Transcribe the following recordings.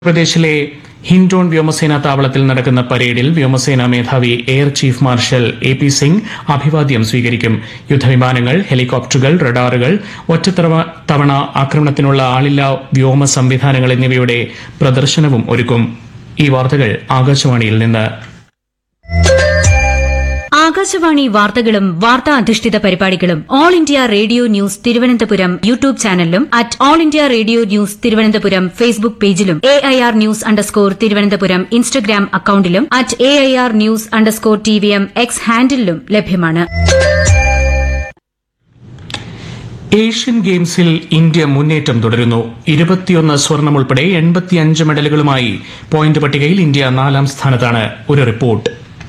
പ്രദേശിലെ ഹിൻഡോൺ വ്യോമസേനാ താവളത്തിൽ നടക്കുന്ന പരേഡിൽ വ്യോമസേനാ മേധാവി air chief marshal A P Singh അഭിവാദ്യം സ്വീകരിക്കും യുദ്ധവിമാനങ്ങൾ ഹെലികോപ്റ്ററുകൾ റഡാറുകൾ ഒറ്റത്തവണ തവണ ആക്രമണത്തിനുള്ള ആളില്ലാ വ്യോമ സംവിധാനങ്ങൾ എന്നിവയുടെ പ്രദർശനവും ഒരുക്കും ഈ വാർത്തകൾ ആകാശവാണിയിൽ നിന്ന് ആകാശവാണി വാർത്തകളും വാർത്താ അധിഷ്ഠിത പരിപാടികളും all India radio news Thiruvananthapuram YouTube ചാനലിലും at all India radio news Thiruvananthapuram Facebook പേജിലും A I R news underscore Thiruvananthapuram Instagram അക്കൌണ്ടിലും at A I R news underscore T V M X ഹാൻഡിലും ലഭ്യമാണ് ഏഷ്യൻ ഗെയിംസിൽ ഇന്ത്യ മുന്നേറ്റം തുടരുന്നു ഇരുപത്തിയൊന്ന് സ്വർണം ഉൾപ്പെടെ എൺപത്തിയഞ്ച് മെഡലുകളുമായി പോയിന്റ് പട്ടികയിൽ ഇന്ത്യ നാലാം സ്ഥാനത്താണ് ഒരു റിപ്പോർട്ട്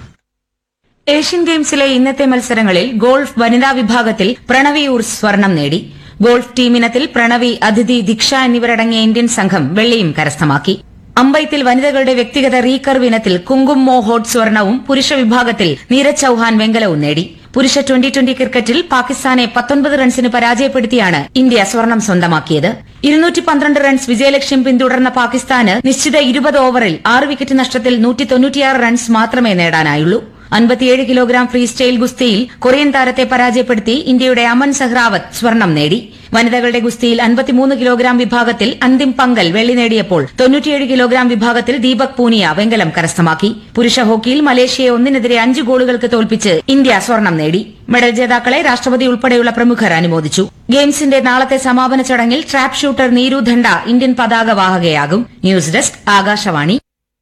ഏഷ്യൻ ഗെയിംസിലെ ഇന്നത്തെ മത്സരങ്ങളിൽ ഗോൾഫ് വനിതാ വിഭാഗത്തിൽ പ്രണവി ഊർ സ്വർണം നേടി ഗോൾഫ് ടീമിനത്തിൽ പ്രണവി അതിഥി ദീക്ഷ എന്നിവരടങ്ങിയ ഇന്ത്യൻ സംഘം വെള്ളിയും കരസ്ഥമാക്കി അമ്പയത്തിൽ വനിതകളുടെ വ്യക്തിഗത റീകർവ് ഇനത്തിൽ കുങ്കും മോഹോഡ് സ്വർണവും പുരുഷ വിഭാഗത്തിൽ നീരജ് ചൌഹാൻ വെങ്കലവും നേടി പുരുഷ ട്വന്റി ട്വന്റി ക്രിക്കറ്റിൽ പാകിസ്ഥാനെ പത്തൊൻപത് റൺസിന് പരാജയപ്പെടുത്തിയാണ് ഇന്ത്യ സ്വർണം സ്വന്തമാക്കിയത് ഇരുന്നൂറ്റി പന്ത്രണ്ട് റൺസ് വിജയലക്ഷ്യം പിന്തുടർന്ന പാകിസ്ഥാന് നിശ്ചിത ഇരുപത് ഓവറിൽ ആറ് വിക്കറ്റ് നഷ്ടത്തിൽ നൂറ്റി തൊണ്ണൂറ്റിയാറ് റൺസ് മാത്രമേ നേടാനായുള്ളൂ അൻപത്തിയേഴ് കിലോഗ്രാം ഫ്രീ സ്റ്റൈൽ ഗുസ്തിയിൽ കൊറിയൻ താരത്തെ പരാജയപ്പെടുത്തി ഇന്ത്യയുടെ അമൻ സഹ്റാവത്ത് സ്വർണം നേടി വനിതകളുടെ ഗുസ്തിയിൽ അൻപത്തിമൂന്ന് കിലോഗ്രാം വിഭാഗത്തിൽ അന്തിം പങ്കൽ വെള്ളി നേടിയപ്പോൾ തൊണ്ണൂറ്റിയേഴ് കിലോഗ്രാം വിഭാഗത്തിൽ ദീപക് പൂനിയ വെങ്കലം കരസ്ഥമാക്കി പുരുഷ ഹോക്കിയിൽ മലേഷ്യയെ ഒന്നിനെതിരെ അഞ്ച് ഗോളുകൾക്ക് തോൽപ്പിച്ച് ഇന്ത്യ സ്വർണം നേടി മെഡൽ ജേതാക്കളെ രാഷ്ട്രപതി ഉൾപ്പെടെയുള്ള പ്രമുഖർ അനുമോദിച്ചു ഗെയിംസിന്റെ നാളത്തെ സമാപന ചടങ്ങിൽ trap shooter Neeru Dhanda Indian പതാക വാഹകയാകും news desk Akashvani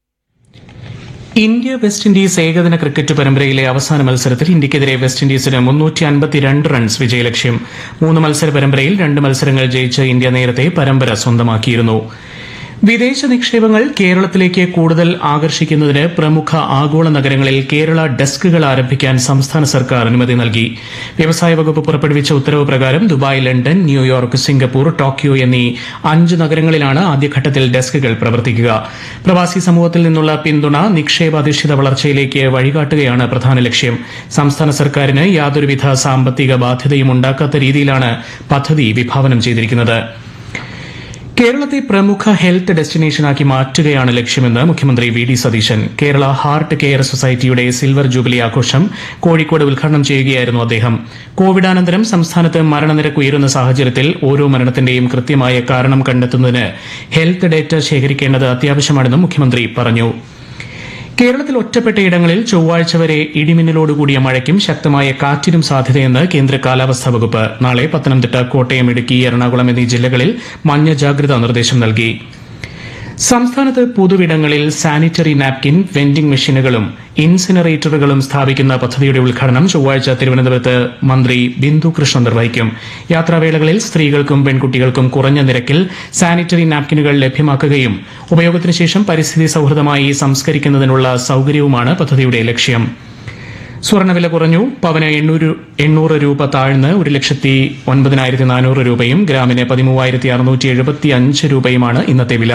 India West Indies ഏകദിന ക്രിക്കറ്റ് പരമ്പരയിലെ അവസാന മത്സരത്തിൽ ഇന്ത്യക്കെതിരെ വെസ്റ്റ് ഇൻഡീസിന് മുന്നൂറ്റി അൻപത്തിരണ്ട് റൺസ് വിജയലക്ഷ്യം മൂന്ന് മത്സര പരമ്പരയിൽ രണ്ട് മത്സരങ്ങൾ ജയിച്ച് ഇന്ത്യ നേരത്തെ പരമ്പര സ്വന്തമാക്കിയിരുന്നു വിദേശ നിക്ഷേപങ്ങൾ കേരളത്തിലേക്ക് കൂടുതൽ ആകർഷിക്കുന്നതിന് പ്രമുഖ ആഗോള നഗരങ്ങളിൽ കേരള ഡെസ്കുകൾ ആരംഭിക്കാൻ സംസ്ഥാന സർക്കാർ അനുമതി നൽകി വ്യവസായ വകുപ്പ് പുറപ്പെടുവിച്ച ഉത്തരവ് പ്രകാരം Dubai London New York Singapore Tokyo എന്നീ അഞ്ച് നഗരങ്ങളിലാണ് ആദ്യഘട്ടത്തിൽ ഡെസ്കുകൾ പ്രവർത്തിക്കുക പ്രവാസി സമൂഹത്തിൽ നിന്നുള്ള പിന്തുണ നിക്ഷേപാധിഷ്ഠിത വളർച്ചയിലേക്ക് വഴികാട്ടുകയാണ് പ്രധാന ലക്ഷ്യം സംസ്ഥാന സർക്കാരിന് യാതൊരുവിധ സാമ്പത്തിക ബാധ്യതയും ഉണ്ടാക്കാത്ത രീതിയിലാണ് പദ്ധതി വിഭാവനം ചെയ്തിരിക്കുന്നത് കേരളത്തെ പ്രമുഖ ഹെൽത്ത് ഡെസ്റ്റിനേഷനാക്കി മാറ്റുകയാണ് ലക്ഷ്യമെന്ന് മുഖ്യമന്ത്രി V D Satheesan Kerala heart care സൊസൈറ്റിയുടെ സിൽവർ ജൂബിലി ആഘോഷം കോഴിക്കോട് ഉദ്ഘാടനം ചെയ്യുകയായിരുന്നു അദ്ദേഹം കോവിഡാനന്തരം സംസ്ഥാനത്ത് മരണനിരക്ക് ഉയരുന്ന സാഹചര്യത്തിൽ ഓരോ മരണത്തിന്റെയും കൃത്യമായ കാരണം കണ്ടെത്തുന്നതിന് ഹെൽത്ത് ഡേറ്റ ശേഖരിക്കേണ്ടത് അത്യാവശ്യമാണെന്നും മുഖ്യമന്ത്രി പറഞ്ഞു കേരളത്തിൽ ഒറ്റപ്പെട്ടയിടങ്ങളിൽ ചൊവ്വാഴ്ച വരെ ഇടിമിന്നലോടുകൂടിയ മഴയ്ക്കും ശക്തമായ കാറ്റിനും സാധ്യതയെന്ന് കേന്ദ്ര കാലാവസ്ഥാ വകുപ്പ് നാളെ പത്തനംതിട്ട കോട്ടയം ഇടുക്കി എറണാകുളം എന്നീ ജില്ലകളിൽ മഞ്ഞ ജാഗ്രതാ നിർദ്ദേശം നൽകി സംസ്ഥാനത്ത് പൊതുവിടങ്ങളിൽ സാനിറ്ററി നാപ്കിൻ വെൻഡിംഗ് മെഷീനുകളും ഇൻസിനറേറ്ററുകളും സ്ഥാപിക്കുന്ന പദ്ധതിയുടെ ഉദ്ഘാടനം ചൊവ്വാഴ്ച തിരുവനന്തപുരത്ത് മന്ത്രി ബിന്ദു കൃഷ്ണ നിർവഹിക്കും യാത്രാവേളകളിൽ സ്ത്രീകൾക്കും പെൺകുട്ടികൾക്കും കുറഞ്ഞ നിരക്കിൽ സാനിറ്ററി നാപ്കിനുകൾ ലഭ്യമാക്കുകയും ഉപയോഗത്തിന് ശേഷം പരിസ്ഥിതി സൌഹൃദമായി സംസ്കരിക്കുന്നതിനുള്ള സൌകര്യവുമാണ് പദ്ധതിയുടെ ലക്ഷ്യം സ്വർണ്ണവില കുറഞ്ഞു പവന് എണ്ണൂറ് എണ്ണൂറ് രൂപ താഴ്ന്ന് ഒരു ലക്ഷത്തി ഒൻപതിനായിരത്തി നാനൂറ് രൂപയും ഗ്രാമിന് പതിമൂവായിരത്തി അറുന്നൂറ്റി എഴുപത്തി അഞ്ച് രൂപയുമാണ് ഇന്നത്തെ വില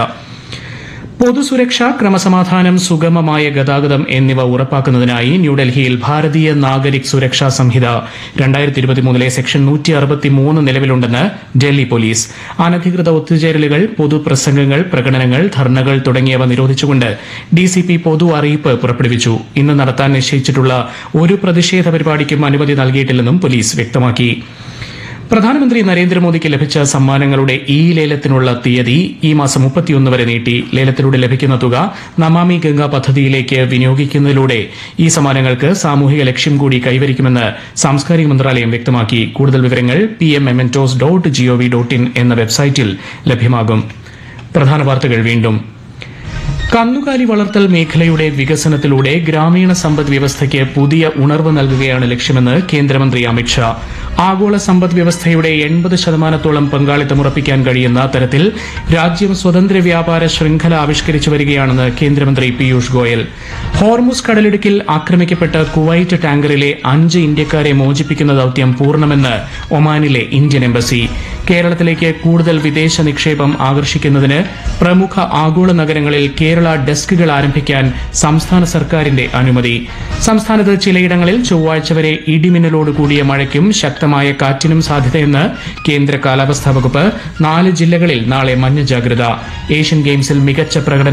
പൊതുസുരക്ഷ ക്രമസമാധാനം സുഗമമായ ഗതാഗതം എന്നിവ ഉറപ്പാക്കുന്നതിനായി ന്യൂഡൽഹിയിൽ ഭാരതീയ നാഗരിക് സുരക്ഷാ സംഹിത രണ്ടായിരത്തി ഇരുപത്തിമൂന്നിലെ സെക്ഷൻ നൂറ്റി അറുപത്തിമൂന്ന് നിലവിലുണ്ടെന്ന് ഡൽഹി പോലീസ് അനധികൃത ഒത്തുചേരലുകൾ പൊതുപ്രസംഗങ്ങൾ പ്രകടനങ്ങൾ ധർണകൾ തുടങ്ങിയവ നിരോധിച്ചുകൊണ്ട് ഡിസിപി പൊതു അറിയിപ്പ് പുറപ്പെടുവിച്ചു ഇന്ന് നടത്താൻ നിശ്ചയിച്ചിട്ടുള്ള ഒരു പ്രതിഷേധ പരിപാടിക്കും അനുമതി നൽകിയിട്ടില്ലെന്നും പോലീസ് വ്യക്തമാക്കി പ്രധാനമന്ത്രി നരേന്ദ്രമോദിക്ക് ലഭിച്ച സമ്മാനങ്ങളുടെ ഈ ലേലത്തിനുള്ള തീയതി ഈ മാസം മുപ്പത്തിയൊന്ന് വരെ നീട്ടി ലേലത്തിലൂടെ ലഭിക്കുന്ന തുക നമാമി ഗംഗ പദ്ധതിയിലേക്ക് വിനിയോഗിക്കുന്നതിലൂടെ ഈ സമ്മാനങ്ങൾക്ക് സാമൂഹിക ലക്ഷ്യം കൂടി കൈവരിക്കുമെന്ന് സാംസ്കാരിക മന്ത്രാലയം വ്യക്തമാക്കി കൂടുതൽ വിവരങ്ങൾ P M mementos dot gov dot in എന്ന വെബ്സൈറ്റിൽ ലഭ്യമാകും പ്രധാന വാർത്തകൾ വീണ്ടും കന്നുകാലി വളർത്തൽ മേഖലയുടെ വികസനത്തിലൂടെ ഗ്രാമീണ സമ്പദ് വ്യവസ്ഥയ്ക്ക് പുതിയ ഉണർവ് നൽകുകയാണ് ലക്ഷ്യമെന്ന് കേന്ദ്രമന്ത്രി അമിത്ഷാ ആഗോള സമ്പദ് വ്യവസ്ഥയുടെ എൺപത് ശതമാനത്തോളം പങ്കാളിത്തം ഉറപ്പിക്കാൻ കഴിയുന്ന തരത്തിൽ രാജ്യം സ്വതന്ത്ര വ്യാപാര ശൃംഖല ആവിഷ്കരിച്ചു വരികയാണെന്ന് കേന്ദ്രമന്ത്രി പീയൂഷ് ഗോയൽ ഹോർമുസ് കടലിടുക്കിൽ ആക്രമിക്കപ്പെട്ട കുവൈറ്റ് ടാങ്കറിലെ അഞ്ച് ഇന്ത്യക്കാരെ മോചിപ്പിക്കുന്ന ദൌത്യം പൂർണ്ണമെന്ന് ഒമാനിലെ ഇന്ത്യൻ എംബസി കേരളത്തിലേക്ക് കൂടുതൽ വിദേശ നിക്ഷേപം ആകർഷിക്കുന്നതിന് പ്രമുഖ ആഗോള നഗരങ്ങളിൽ കേരള ഡെസ്കുകൾ ആരംഭിക്കാൻ സംസ്ഥാന സർക്കാരിന്റെ അനുമതി സംസ്ഥാനത്ത് ചിലയിടങ്ങളിൽ ചൊവ്വാഴ്ച വരെ ഇടിമിന്നലോട് കൂടിയ മഴയ്ക്കും ശക്തമായ കാറ്റിനും സാധ്യതയെന്ന് കേന്ദ്ര കാലാവസ്ഥാ വകുപ്പ് നാല് ജില്ലകളിൽ നാളെ മഞ്ഞ ജാഗ്രത ഏഷ്യൻ ഗെയിംസിൽ മികച്ച പ്രകടനം